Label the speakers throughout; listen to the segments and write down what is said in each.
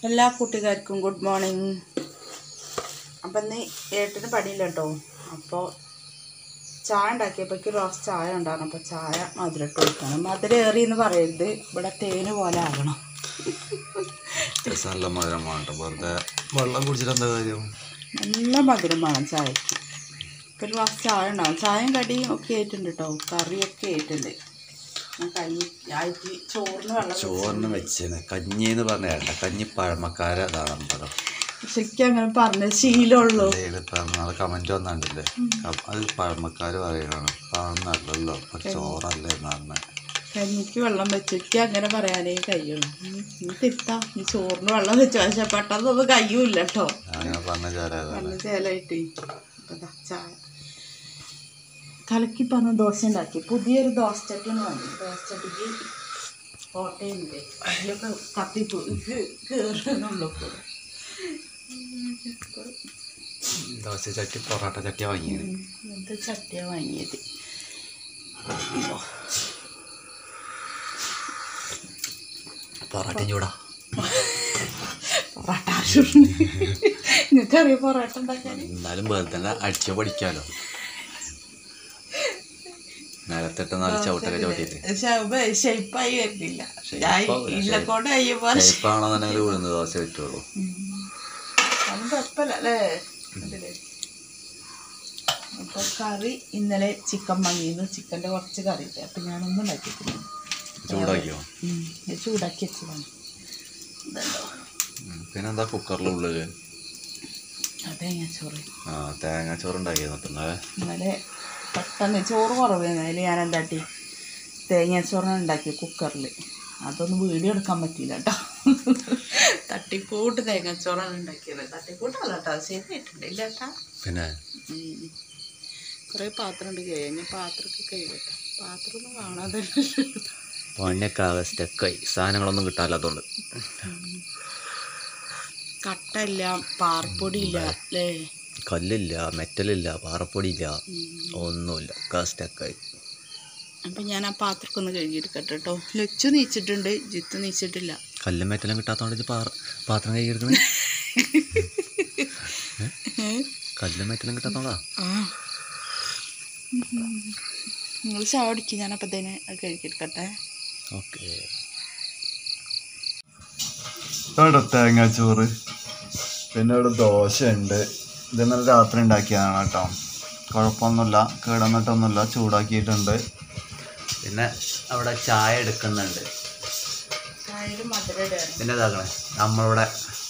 Speaker 1: എല്ലാ കൂട്ടുകാർക്കും good morning അപ്പം ഇന്ന് ഏട്ടന് പണിയില്ല കേട്ടോ അപ്പോൾ ചായ ഉണ്ടാക്കിയപ്പോഴേക്ക് റോസ് ചായ ഉണ്ടാകണം അപ്പോൾ ചായ മധുരട്ട് കൊടുക്കണം മധുരം ഏറി എന്ന് പറയരുത് ഇവിടെ തേന് പോലെ ആകണം
Speaker 2: രസം നല്ല മധുരം വേണ്ട വെറുതെ വെള്ളം കുടിച്ചിട്ട് എന്താ കാര്യം
Speaker 1: നല്ല മധുരം വേണം ചായക്ക് ഇപ്പോൾ ഒരു ഗ്ലാസ് ചായ ഉണ്ടാവും ചായയും കടിയും ഒക്കെ ആയിട്ടുണ്ട് കേട്ടോ കറിയൊക്കെ ആയിട്ടുണ്ട് ഞാൻ കഞ്ഞി ആയിട്ട് ചോറിന് വെള്ളം
Speaker 2: ചോറിന് വെച്ചേന് കഞ്ഞി എന്ന് പറഞ്ഞ കേട്ട കഞ്ഞി പഴമക്കാരെ അതാണ് പദം
Speaker 1: ശരിക്കും അങ്ങനെ പറഞ്ഞ ശീലമുള്ളൂ
Speaker 2: നാളെ കമന്റ് വന്നിട്ടില്ലേ അത് പഴമക്കാര് പറയണാണ് പറഞ്ഞല്ലോ ഇപ്പൊ ചോറല്ലേ എന്ന് പറഞ്ഞ
Speaker 1: കഞ്ഞിക്ക് വെള്ളം വെച്ചിട്ട് അങ്ങനെ പറയാനേ കഴിയുള്ളൂ ഉം, നീ തിരുത്താം നീ ചോറിന് വെള്ളം വെച്ചു പക്ഷെ പെട്ടെന്നൊന്നും കഴിയൂല കേട്ടോ
Speaker 2: അങ്ങനെ പറഞ്ഞ ചേരാതാണ്
Speaker 1: നല്ല ചേലായിട്ട് ഇപ്പൊ ദാ ചായ കലക്കി പറഞ്ഞ ദോശ ഉണ്ടാക്കി പുതിയൊരു ദോശ ചട്ടിയാണ് വാങ്ങി ദോശ ചട്ടിക്ക് കോട്ടയുണ്ട് അതിലൊക്കെ കത്തിപ്പോ കയറുന്നുള്ളൂ
Speaker 2: ദോശ ചട്ടി പൊറോട്ട ചട്ടി വാങ്ങിയത്
Speaker 1: ഇങ്ങനത്തെ ചട്ടിയാണ് വാങ്ങിയത്
Speaker 2: പൊറോട്ട ചൂടാ
Speaker 1: പൊറോട്ട നിങ്ങൾക്കറിയാം പൊറോട്ട ഉണ്ടാക്കാൻ
Speaker 2: എന്നാലും വെറുതെ അടിച്ച പഠിക്കാലോ നിലത്തിട്ട് നാല് ചവിട്ടൊക്കെ ചവിട്ടിയിട്ട്
Speaker 1: ഷെയ്പ്പായി വരുന്നില്ല ഞാൻ ഇല്ലക്കൊണ്ട് കഴിയുമ്പോൾ
Speaker 2: ഷേപ്പാണെന്നുണ്ടെങ്കിൽ ഉഴുന്ന് ദോശ പറ്റുള്ളൂ
Speaker 1: അതും കുഴപ്പമില്ല അല്ലേ അതില്. അപ്പൊ കറി ഇന്നലെ ചിക്കൻ വാങ്ങിയിരുന്നു ചിക്കൻ്റെ കുറച്ച് കറി ഉണ്ട് അപ്പം ഞാനൊന്നും ഉണ്ടാക്കിയിട്ടില്ല
Speaker 2: ചൂടാക്കിയോ
Speaker 1: ഉം, ഇത് ചൂടാക്കി വെച്ചതാണ് ഇതല്ലോ
Speaker 2: ഉം. പിന്നെന്താ കുക്കറിലുള്ളത്
Speaker 1: അതെ ഞാൻ ചോറ്
Speaker 2: ആ തേങ്ങ ചോറ് ഉണ്ടാക്കിയത് ഇന്നലെ
Speaker 1: ഇന്നലെ പെട്ടെന്ന് ചോറ് കുറവായിരുന്നു അതിൽ ഞാൻ എന്താട്ടി തേങ്ങാച്ചോറാണ് ഉണ്ടാക്കി കുക്കറിൽ അതൊന്നും വീഡിയോ എടുക്കാൻ പറ്റിയില്ല കേട്ടോ തട്ടിക്കൂട്ട് തേങ്ങാച്ചോറാണ് ഉണ്ടാക്കിയത് തട്ടിക്കൂട്ടല്ല കേട്ടോ ശരിയായിട്ടുണ്ട് ഇല്ല കേട്ടാ
Speaker 2: പിന്നെ
Speaker 1: കുറേ പാത്രം ഉണ്ട് കഴിഞ്ഞ പാത്രമൊക്കെ കഴുകട്ടെ പാത്രമൊന്നും കാണാതെ
Speaker 2: പണിയൊക്കെ ആകെ സ്റ്റക്കായി സാധനങ്ങളൊന്നും കിട്ടാല്ലാത്തതുകൊണ്ട്
Speaker 1: കട്ടല്ല പാർപ്പൊടി ഇല്ല അല്ലേ
Speaker 2: കല്ലില്ല മെറ്റലില്ല പാറപ്പൊടിയില്ല ഒന്നുമില്ല ഒക്കെ സ്റ്റക്കായി
Speaker 1: അപ്പം ഞാൻ ആ പാത്രമൊക്കെ ഒന്ന് കഴുകിയെടുക്കട്ടെ കേട്ടോ ലച്ചു നീച്ചിട്ടുണ്ട് ജിത്ത് നീച്ചിട്ടില്ല
Speaker 2: കല്ലും മെറ്റലും കിട്ടാത്തതുകൊണ്ട് ഇജ്ജ് പാറ പാത്രം കൈ എടുക്കണേ കല്ലും മെറ്റലും കിട്ടാത്തോണ്ടാ
Speaker 1: ആ നിങ്ങൾ ചായ അടിക്കും ഞാനപ്പം തന്നെ അത് കഴുകിയെടുക്കട്ടെ
Speaker 2: ഓക്കെ ഇവിടെ തേങ്ങാച്ചോറ് പിന്നെ ഇവിടെ ദോശ ഉണ്ട് ഇതെന്നലെ രാത്രി ഉണ്ടാക്കിയതാണ് കേട്ടോ കുഴപ്പമൊന്നുമില്ല കേടന്നിട്ടൊന്നുമില്ല ചൂടാക്കിയിട്ടുണ്ട് പിന്നെ അവിടെ ചായ എടുക്കുന്നുണ്ട്
Speaker 1: ചായയിൽ മധുരം ഇടുകയാണ്
Speaker 2: പിന്നെ ഇതാക്കണേ നമ്മളിവിടെ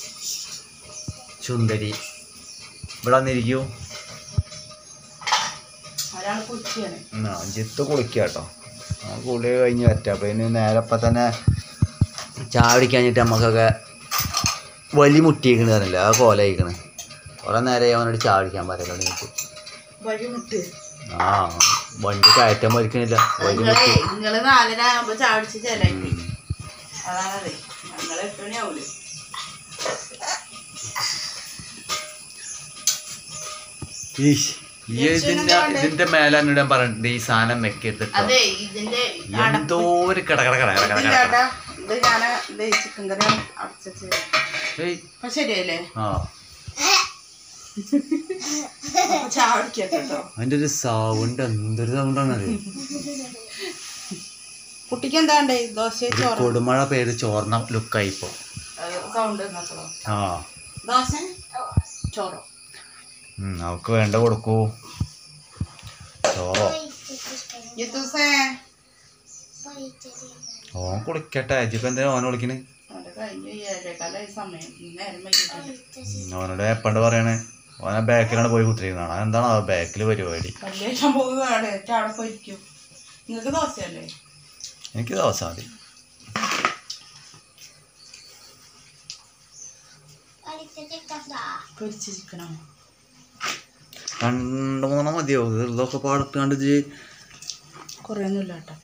Speaker 2: ചുന്തരി ഇവിടെ വന്നിരിക്കൂ
Speaker 1: ഒരാൾ കുറ്റിയാണ്
Speaker 2: ആ ജിത്ത് കുളിക്കുക കേട്ടോ ആ കുളി കഴിഞ്ഞ് പറ്റാം അപ്പോൾ ഇനി നേരെ ഇപ്പം തന്നെ ചായ കുടിക്കാഞ്ഞിട്ട് നമുക്കൊക്കെ വലി മുട്ടിയിരിക്കണ പറഞ്ഞില്ല ആ കോല അയക്കണ് കുറേ നേരം അവനോട് ചായ കുടിക്കാൻ പറയല്ലോ നിങ്ങൾക്ക്
Speaker 1: വഴിമുട്ട്
Speaker 2: ആ വണ്ടി കയറ്റം വലിക്കണില്ല വലി
Speaker 1: നിങ്ങളെ
Speaker 2: മുട്ടി
Speaker 1: നിങ്ങള് നാലര ആകുമ്പോ ചാടിച്ച് ചെലാക്കി അതാണത് ഞങ്ങള് എട്ട് മണിയാവൂലേ
Speaker 2: ഈശ്, ഈ ഇതിന്റെ ഇതിന്റെ മേലെ എന്നോട് ഞാൻ പറഞ്ഞിട്ടുണ്ട് ഈ സാധനം വെക്കരുത് ട്ടോ.
Speaker 1: അതെ ഇതിന്റെ
Speaker 2: എന്തോ ഒരു കട കട കട കട കട കട.
Speaker 1: ചേട്ടാ ഇത് ഞാന് ഇത് ചിക്കൻ കറി അടച്ചു
Speaker 2: ഏയ്,
Speaker 1: അപ്പൊ ശരിയല്ലേ
Speaker 2: ആ
Speaker 1: അപ്പൊ ചാടിക്കട്ടെ കേട്ടോ
Speaker 2: അതിന്റെ ഒരു സൗണ്ട് എന്തൊരു സൗണ്ടാണ് അത്
Speaker 1: കുട്ടിക്ക് എന്താണ്ടേ ദോശ
Speaker 2: ഒരു
Speaker 1: ചോറ്
Speaker 2: കൊടുമഴ പേര് ചോർന്ന ലുക്കായി ഇപ്പൊ
Speaker 1: സൗണ്ട് നോക്കണോ
Speaker 2: ആ
Speaker 1: ദോശ ചോറോ
Speaker 2: ഉം, അവക്ക് വേണ്ട കൊടുക്കൂ ചോറോ
Speaker 1: ജിത്തൂസേ
Speaker 2: ഓൻ കുളിക്കട്ടെ ഇപ്പൊ എന്തിനാ ഓനെ വിളിക്കണ്
Speaker 1: അവന്റെ കഴിഞ്ഞ ഏഴേക്കാലായ സമയം നേരം വൈകിട്ടുണ്ട്
Speaker 2: ഉം, അവനോട് എപ്പണ്ട് പറയണേ ഓനെ ബാക്കിലാണ് പോയി കുത്തിരിക്കുന്നതാണ് എന്താണ് ആ ബാക്കിൽ പരിപാടി
Speaker 1: വലിയ സംഭവം അവിടെ അവിടെ പോയിരിക്കും നിങ്ങൾക്ക് ദോശയല്ലേ
Speaker 2: എനിക്ക് ദിവസം മതി
Speaker 1: പൊരിച്ച് ചിക്കനോ
Speaker 2: രണ്ട് മൂന്നെണ്ണം മതിയോ ഇതൊക്കെ പാടത്താണ്ട് ഇജ്ജ്
Speaker 1: കുറേ ഒന്നുമില്ല കേട്ടോ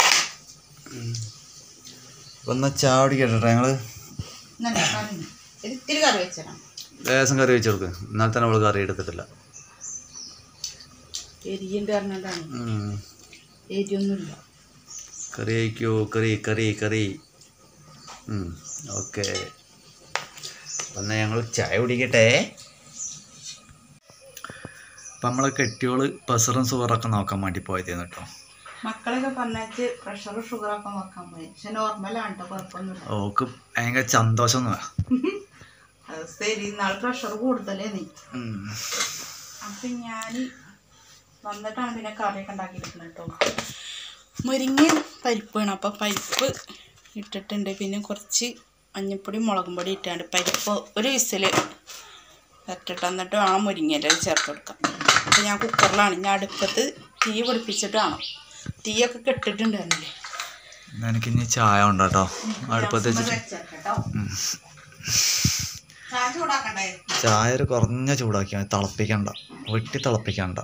Speaker 2: ഇപ്പൊ എന്നാ ചാടി കേട്ടോ ഞങ്ങള്
Speaker 1: ഇന്നെ കറി ഇത്തിരി കറി വെച്ചേരാം
Speaker 2: ലേസം കറി വെച്ച് കൊടുക്ക് എന്നാൽ തന്നെ അവള് കറി എടുക്കത്തില്ല
Speaker 1: എരിയുണ്ട് പറഞ്ഞിട്ടാണ്
Speaker 2: ഉം.
Speaker 1: എരിയൊന്നുമില്ല
Speaker 2: കറി കഴിക്കൂ കറി കറി കറി ഓക്കെ അപ്പം എന്നാൽ ഞങ്ങൾ ചായ കുടിക്കട്ടെ അപ്പം നമ്മളെ കെട്ടിയോള് പ്രഷറും സുഗറൊക്കെ നോക്കാൻ വേണ്ടി പോയതേന്ന് കേട്ടോ
Speaker 1: മക്കളൊക്കെ പറഞ്ഞാച്ച് പ്രഷർ ഷുഗർ ഒക്കെ നോക്കാൻ പോയി പക്ഷെ നോർമലാണ് കേട്ടോ കുഴപ്പമൊന്നുമില്ല
Speaker 2: ഓക്ക് ഭയങ്കര സന്തോഷം
Speaker 1: അത് ശരി നാളെ പ്രഷർ കൂടുതലേ നീ അപ്പം ഞാൻ വന്നിട്ടാണ് പിന്നെ കറിയൊക്കെ ഉണ്ടാക്കിയിരിക്കുന്നത് കേട്ടോ മുരിങ്ങ പരിപ്പാണ് അപ്പം പരിപ്പ് ഇട്ടിട്ടുണ്ട് പിന്നെ കുറച്ച് മഞ്ഞപ്പൊടി മുളകും പൊടി ഇട്ടാണ്ട് പരിപ്പ് ഒരു വിസിൽ ഇട്ടിട്ട് എന്നിട്ട് വേണം മുരിങ്ങേൻ്റെ ചേർത്ത് കൊടുക്കാം അപ്പം ഞാൻ കുക്കറിലാണ് ഞാൻ അടുപ്പത്ത് തീ പിടിപ്പിച്ചിട്ട് വേണം തീയൊക്കെ കെട്ടിട്ടുണ്ടായിരുന്നില്ലേ
Speaker 2: എനിക്ക് ഇനി ചായ ഉണ്ടോ കേട്ടോ അടുപ്പത്ത് വെച്ചിട്ട്
Speaker 1: വെച്ചേക്കട്ടോ ചായ ചൂടാക്കണ്ടേ
Speaker 2: ചായ ഒരു കുറഞ്ഞ ചൂടാക്കിയാൽ മതി തിളപ്പിക്കണ്ട വെട്ടി തിളപ്പിക്കണ്ട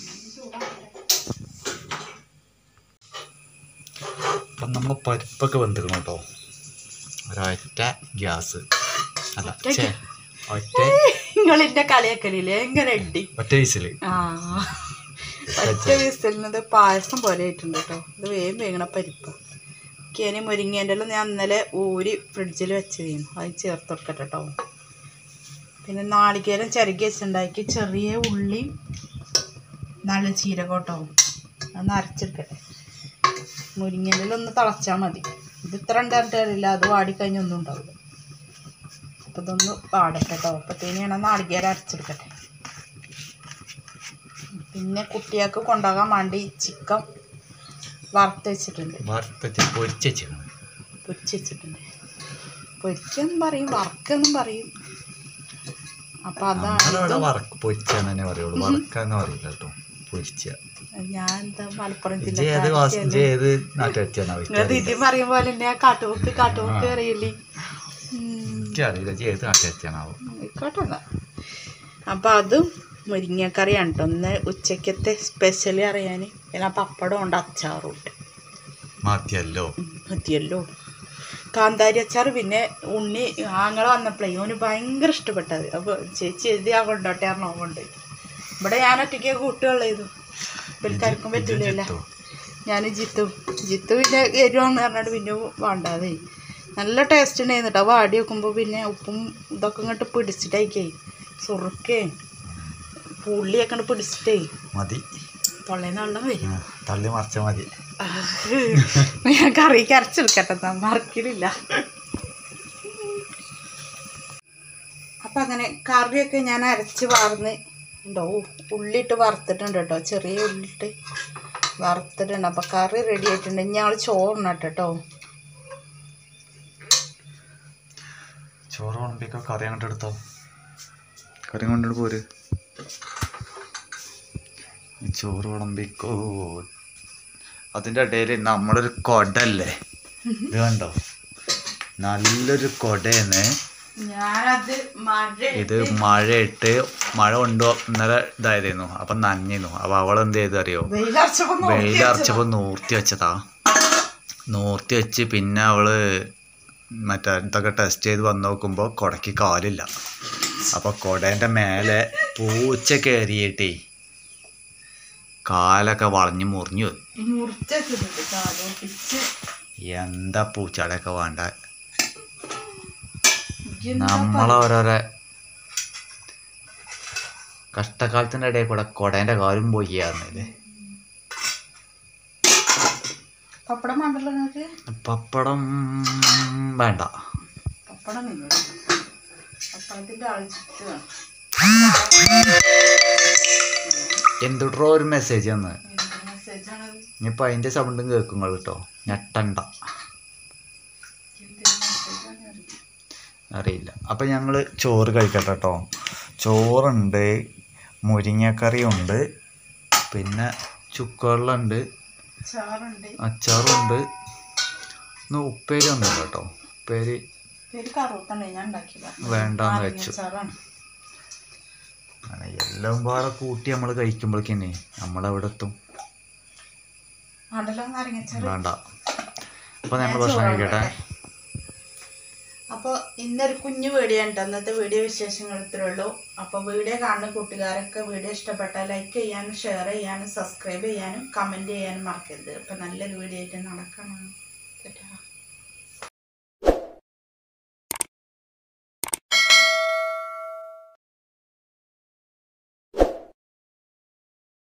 Speaker 2: അപ്പം നമ്മൾ പരിപ്പൊക്കെ വെന്തിക്കണം കേട്ടോ ഒരൊറ്റ ഗ്യാസ് അല്ല ഛേ, ഒറ്റ
Speaker 1: നിങ്ങളിന്റെ കളിയാക്കലില്ലേ എങ്ങനെ ഇടി
Speaker 2: ഒറ്റ വിസില്
Speaker 1: ആ ഒറ്റ വിസലിനത് പായസം പോലെ ആയിട്ടുണ്ട് കേട്ടോ ഇത് വേഗം വേഗണ പരിപ്പ് കേനി മുരിങ്ങേൻ്റെ എല്ലാം ഞാൻ ഇന്നലെ ഊരി ഫ്രിഡ്ജിൽ വെച്ചതായിരുന്നു അത് ചേർത്ത് കൊടുക്കട്ടെ കേട്ടോ പിന്നെ നാളികേരം ചിരകി വെച്ചുണ്ടാക്കി ചെറിയ ഉള്ളി നല്ല ജീരകം കേട്ടോ അത് അരച്ചെടുക്കട്ടെ മുരിങ്ങേൻ്റെ ഒന്ന് തിളച്ചാൽ മതി ഇത് ഇത്ര ഉണ്ടായിട്ട് അറിയില്ല അത് വാടിക്കഴിഞ്ഞാൽ ഒന്നും ഉണ്ടാവില്ല അപ്പം ഇതൊന്ന് പാടട്ടെ കേട്ടോ അപ്പത്തേന് ഞാൻ നാളികേരം അരച്ചെടുക്കട്ടെ പിന്നെ കുട്ടികൾക്ക് കൊണ്ടുപോകാൻ വേണ്ടി ചിക്കൻ വറുത്ത് വെച്ചിട്ടുണ്ട്
Speaker 2: വറുത്തിട്ട് പൊരിച്ച് വെച്ചിരിക്കണം
Speaker 1: പൊരിച്ച് വെച്ചിട്ടുണ്ട് പൊരിക്കെന്നും പറയും വറക്കെന്നും പറയും അപ്പം അതാണ്
Speaker 2: നമ്മളിവിടെ
Speaker 1: ഇതും
Speaker 2: വറക്ക് പൊരിച്ചാന്ന് തന്നെ പറയുള്ളൂ വറക്കാന്ന് പറയില്ല കേട്ടോ പൊരിച്ച
Speaker 1: ഞാൻ എന്താ മലപ്പുറം
Speaker 2: ഇജ്ജ് ഏത് വാസ് ഇജ്ജ് ഏത് നാട്ടുകാരിയാണ്
Speaker 1: നിങ്ങൾ രീതി പറയും പോലെ തന്നെ കാട്ടുപോക്ക് കാട്ടുപോക്ക് അറിയില്ലേ
Speaker 2: എനിക്കറിയില്ല ഇജ്ജ് ഏത് നാട്ടുകാരിയാണാവും
Speaker 1: ആയിക്കോട്ടെ എന്നാ അപ്പം അതും മുരിങ്ങക്കറിയാണ് കേട്ടോ ഒന്ന് ഉച്ചക്കത്തെ സ്പെഷ്യലി അറിയാൻ പിന്നെ പപ്പടം ഉണ്ട് അച്ചാറും ഉണ്ട്
Speaker 2: മതിയല്ലോ
Speaker 1: മതിയല്ലോ കാന്താരി അച്ചാർ പിന്നെ ഉണ്ണി ആങ്ങളെ വന്നപ്പോഴേ ഓന് ഭയങ്കര ഇഷ്ടപ്പെട്ടത് അപ്പോൾ ചേച്ചി എഴുതി ആ കൊണ്ടോട്ടെ കാരണം ഓൻ കൊണ്ട് ഇവിടെ ഞാൻ ഒറ്റയ്ക്ക് കൂട്ടുകയുള്ളൂ ഇത് ഇവൽക്കാർക്കും പറ്റില്ലല്ലോ
Speaker 2: ജിത്തു.
Speaker 1: ഞാൻ ജിത്തു ജിത്തു പിന്നെ എരിവാന്ന് പറഞ്ഞിട്ട് പിന്നെ വേണ്ടാതെ നല്ല ടേസ്റ്റ് ഉണ്ടായിരുന്നു കേട്ടോ വാടി വെക്കുമ്പോൾ പിന്നെ ഉപ്പും ഇതൊക്കെ ഇങ്ങോട്ട് പിടിച്ചിട്ടേക്കേ സുറുക്കേ പുള്ളിയൊക്കെ ഇങ്ങോട്ട് പിടിച്ചിട്ടേ
Speaker 2: മതി
Speaker 1: തൊള്ളേന്ന് വെള്ളം വരും
Speaker 2: ആ, തള്ളി മറിച്ച മതി
Speaker 1: ഞാൻ കറിക്ക് അരച്ചെടുക്കട്ടെ എന്നാ മറക്കലില്ല അപ്പം അങ്ങനെ കറിയൊക്കെ ഞാൻ അരച്ച് വാർന്ന് ഉണ്ടോ ഉള്ളിയിട്ട് വറുത്തിട്ടുണ്ട് കേട്ടോ ചെറിയ ഉള്ളിയിട്ട് വറുത്തിട്ടുണ്ട് അപ്പം കറി റെഡി ആയിട്ടുണ്ട് ഇനി ഞങ്ങൾ ചോറിനട്ടെ കേട്ടോ
Speaker 2: ചോറ് വിളമ്പിക്കോ കറി അങ്ങോട്ട് എടുത്തോ കറി കൊണ്ടിട്ട് പോര് ഈ ചോറ് വിളമ്പിക്കോ അതിൻ്റെ ഇടയിൽ നമ്മളൊരു കൊടല്ലേ ഇത് കണ്ടോ നല്ലൊരു കൊടയെന്ന്
Speaker 1: ഞാനത് മഴ
Speaker 2: ഇത് മഴയിട്ട് മഴ കൊണ്ടു ഇന്നലെ ഇതായതായിരുന്നു അപ്പം നനഞ്ഞിരുന്നു അപ്പം അവൾ എന്ത് ചെയ്തു അറിയോ
Speaker 1: വെയിലറച്ചപ്പോൾ
Speaker 2: വെയിലറച്ചപ്പോൾ നൂർത്തി വെച്ചതാ നൂർത്തി വെച്ച് പിന്നെ അവള് മറ്റേ ഇതൊക്കെ ടെസ്റ്റ് ചെയ്ത് വന്ന് നോക്കുമ്പോൾ കുടയ്ക്ക് കാലില്ല അപ്പോൾ കുടേൻ്റെ മേലെ പൂച്ച കയറിയിട്ടേ കാലൊക്കെ വളഞ്ഞ് മുറിഞ്ഞു പോയി.
Speaker 1: മുറിച്ചിട്ടുണ്ട് കാലോട്ടിച്ച്
Speaker 2: എന്താ പൂച്ചകളെയൊക്കെ വേണ്ട നമ്മളോരോരോ കഷ്ടകാലത്തിൻ്റെ ഇടയിൽ കൂടെ കുടേൻ്റെ കാലും പോയി ആയിരുന്നില്ലേ
Speaker 1: പപ്പടം വേണ്ടല്ലോ നിങ്ങൾക്ക്
Speaker 2: പപ്പടം വേണ്ട
Speaker 1: പപ്പടം നിങ്ങൾ പപ്പടത്തിൻ്റെ ആളിച്ചിട്ട് വേണം
Speaker 2: എന്തുട്രോ ഒരു മെസ്സേജ് വന്ന്
Speaker 1: എന്ത് മെസ്സേജാണത്
Speaker 2: ഇനിയിപ്പോൾ അതിൻ്റെ സൗണ്ടും കേൾക്കും കേട്ടോ ഞെട്ടണ്ട
Speaker 1: എന്ത് മെസ്സേജാണ് അറിയില്ല
Speaker 2: അറിയില്ല അപ്പം ഞങ്ങൾ ചോറ് കഴിക്കട്ടെ കേട്ടോ ചോറുണ്ട് മുരിങ്ങക്കറിയുണ്ട് പിന്നെ ചുക്കുവെള്ളമുണ്ട്
Speaker 1: ചാറുണ്ട്
Speaker 2: അച്ചാറുണ്ട് ഇന്ന് ഉപ്പേരി ഒന്നുമില്ല കേട്ടോ ഉപ്പേരി
Speaker 1: പേര് കറുത്തണ്ടേ ഞാൻ ഉണ്ടാക്കിയതാ
Speaker 2: വേണ്ടാന്ന് വെച്ചു
Speaker 1: ചാറാണ്
Speaker 2: അങ്ങനെ എല്ലാം പാടെ കൂട്ടി നമ്മൾ കഴിക്കുമ്പോഴേക്കന്നെ നമ്മളെവിടെ എത്തും
Speaker 1: ആണ്ടല്ലോ നാരങ്ങച്ചാറ്
Speaker 2: വേണ്ട അപ്പോൾ നമ്മൾ ഭക്ഷണം കഴിക്കട്ടെ
Speaker 1: അപ്പോൾ ഇന്നൊരു കുഞ്ഞു വീഡിയോ ഉണ്ട് അന്നത്തെ വീഡിയോ വിശേഷങ്ങൾ ഇത്രേ ഉള്ളൂ അപ്പോൾ വീഡിയോ കാണുന്ന കൂട്ടുകാരൊക്കെ വീഡിയോ ഇഷ്ടപ്പെട്ടാൽ ലൈക്ക് ചെയ്യാനും ഷെയർ ചെയ്യാനും സബ്സ്ക്രൈബ് ചെയ്യാനും കമൻറ്റ് ചെയ്യാനും മറക്കരുത് അപ്പോൾ നല്ലൊരു വീഡിയോ ആയിട്ട് നടക്കണം കേട്ടോ